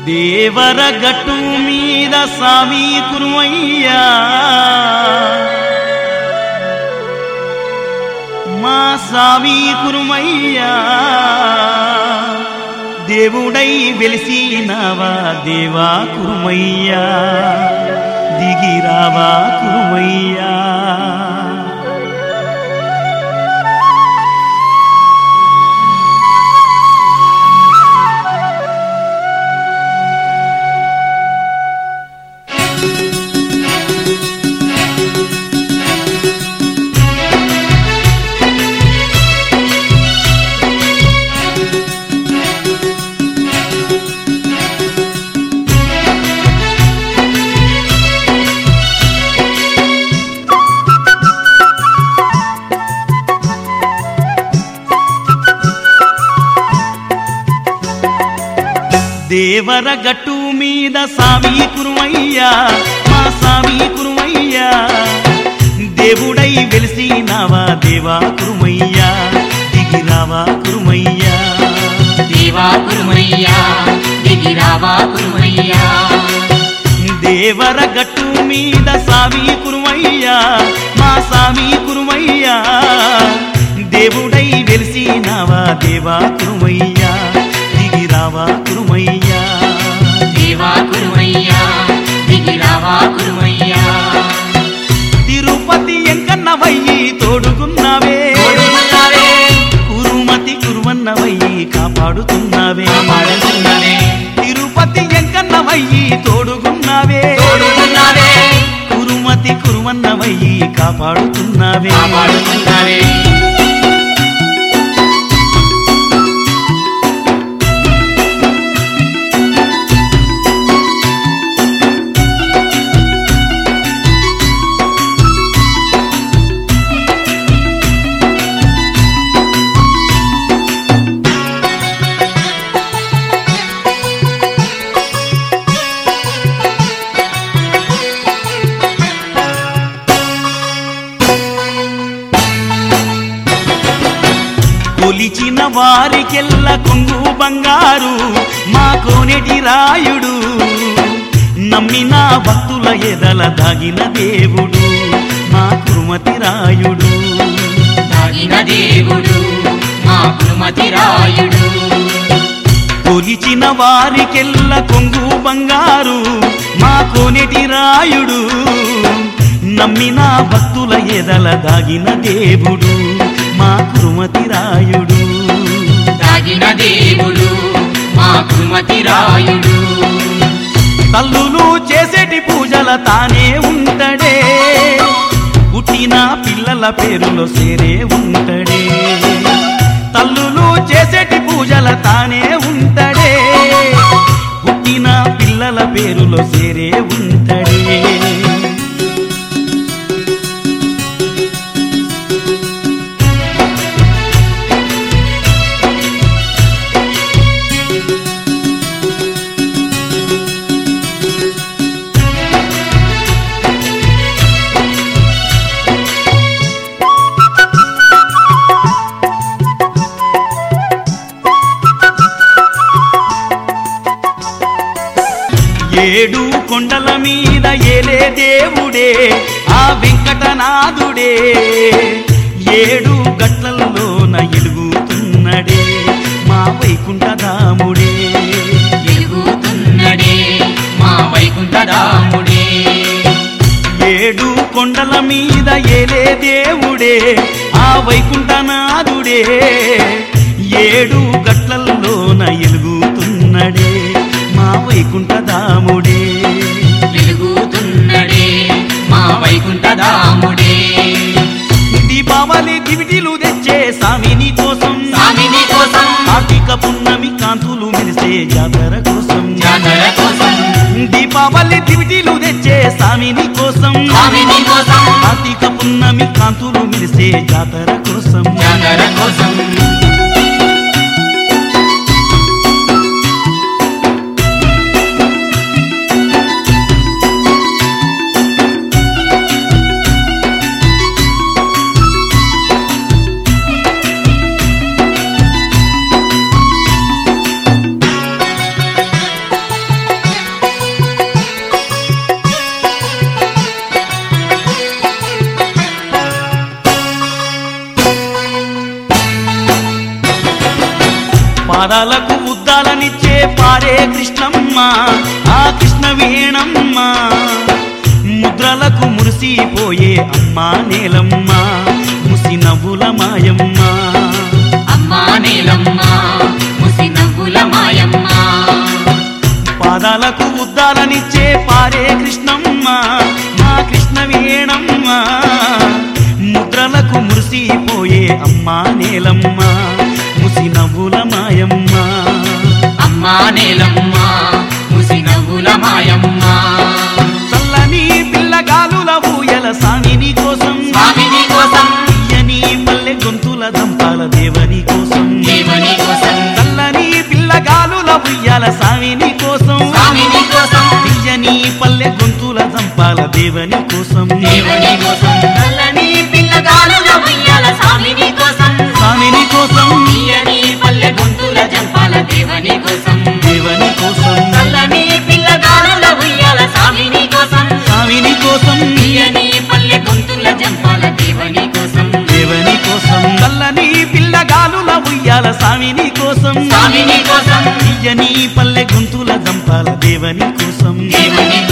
దేవర గట్టు మీద సామి కురుమయ్యా మా సామి కురుమయ్యా దేవుడై వెలిసినవా దేవా కురుమయ్యా దిగిరావా కురుమయ్యా దేవర గట్టు మీద సామి కురుమయ్యా మా సామి కురుమయ్యా దేవుడై వెలిసినావా దేవా కురుమయ్యా దిగిరావా కురుమయ్యా దేవా కురుమయ్యా దిగిరావా కురుమయ్యా దేవర గట్టు మీద సామి కురుమయ్యా మా సామి కురుమయ్యా దేవుడై వెలిసినావా దేవా కురుమయ్యా దిగిరావా కురుమయ్యా దేవా కురుమయ్యా దిగిరావా కురుమయ్యా తిరుపతి ఎంకన్నవయ్యి తోడుకున్నావే తోడుకున్నావే, కురుమతి కురువన్నవయ్యి కాపాడుతున్నావే కాపాడుతున్నావే, తిరుపతి ఎంకన్నవయ్యి తోడుకున్నావే తోడుకున్నావే, కురుమతి కురువన్నవయ్యి కాపాడుతున్నావే కాపాడుతున్నావే. కొలిచిన వారికెల్ల కొంగు బంగారు మా కోనేటి రాయుడు నమ్మిన భక్తుల ఎదల దాగిన దేవుడు మా కురుమతి రాయుడు దాగిన దేవుడు మా కురుమతి రాయుడు కొలిచిన వారికెల్ల కొంగు బంగారు మా కోనేటి రాయుడు నమ్మిన భక్తుల ఎదల దాగిన దేవుడు మా కురుమతి రాయుడు దాగిన దేవుడు మా కురుమతి రాయుడు తల్లులు చేసేటి పూజల తానే ఉంటడే పుట్టిన పిల్లల పేరులో సేరే ఉంటడే తల్లులు చేసేటి పూజల తానే ఉంటడే పుట్టిన పిల్లల పేరులో సేరే ఉంటడే ఏడు కొండల మీద ఏలే దేవుడే ఆ వెంకటనాథుడే ఏడు గట్లల్లోన ఎలుగుతున్నడే మా వైకుంఠధాముడే వెలుగుతున్నడే మా వైకుంఠధాముడే ఏడు కొండల మీద ఏలే దేవుడే ఆ వైకుంఠనాథుడే ఏడు గట్లల్లోన ఎలుగుతున్నడే మా వైకుంఠధాముడే వెలుగుతున్నడే మా వైకుంఠధాముడే దీపావళి దివిటీలు తెచ్చే సామిని కోసం స్వామిని కోసం కార్తీక పున్నమి కాంతులు మెరిసే జాతర కోసం జాతర కోసం దీపావళి దివిటీలు తెచ్చే సామిని కోసం స్వామిని కోసం కార్తీక పున్నమి కాంతులు మెరిసే జాతర కోసం జాతర కోసం పాదాలకు ఉద్దాలనిచ్చే పారే కృష్ణమ్మ ఆ కృష్ణ వీణమ్మ ముద్రలకు మురిసిపోయే అమ్మా నేలమ్మ ముసి నవ్వుల మాయమ్మ అమ్మా నీలమ్మ ముసి నవ్వుల మాయమ్మ పాదాలకు ఉద్దాలనిచ్చే పారే కృష్ణమ్మ మా కృష్ణ వీణమ్మ ముద్రలకు మురిసిపోయే అమ్మా నేలమ్మ ముసి నవ్వుల మాయమ్మ అమ్మా నీలమ్మ ముసి నవ్వుల మాయమ్మ చల్లని పిల్లగాలుల ఊయల సామిని కోసం స్వామిని కోసం తీయని పల్లె గొంతుల దంపాల దేవని కోసం దేవుని కోసం చల్లని పిల్లగాలుల ఉయ్యాల సామిని కోసం స్వామిని కోసం తీయని పల్లె గొంతుల దంపాల దేవని కోసం దేవుని కోసం నల్లని పిల్లగాలుల ఉయ్యాల స్వామిని కోసం స్వామిని కోసం తీయని పల్లె గొంతుల జంపాల దేవుని కోసం దేవని కోసం నల్లని పిల్లగాలుల ఉయ్యాల స్వామిని కోసం స్వామిని కోసం తీయని పల్లె గొంతుల జంపాల దేవుని కోసం దేవని కోసం చల్లని పిల్లగాలుల ఉయ్యాల సామిని కోసం స్వామిని కోసం తీయని పల్లె గొంతుల దంపాల దేవని కోసం దేవుని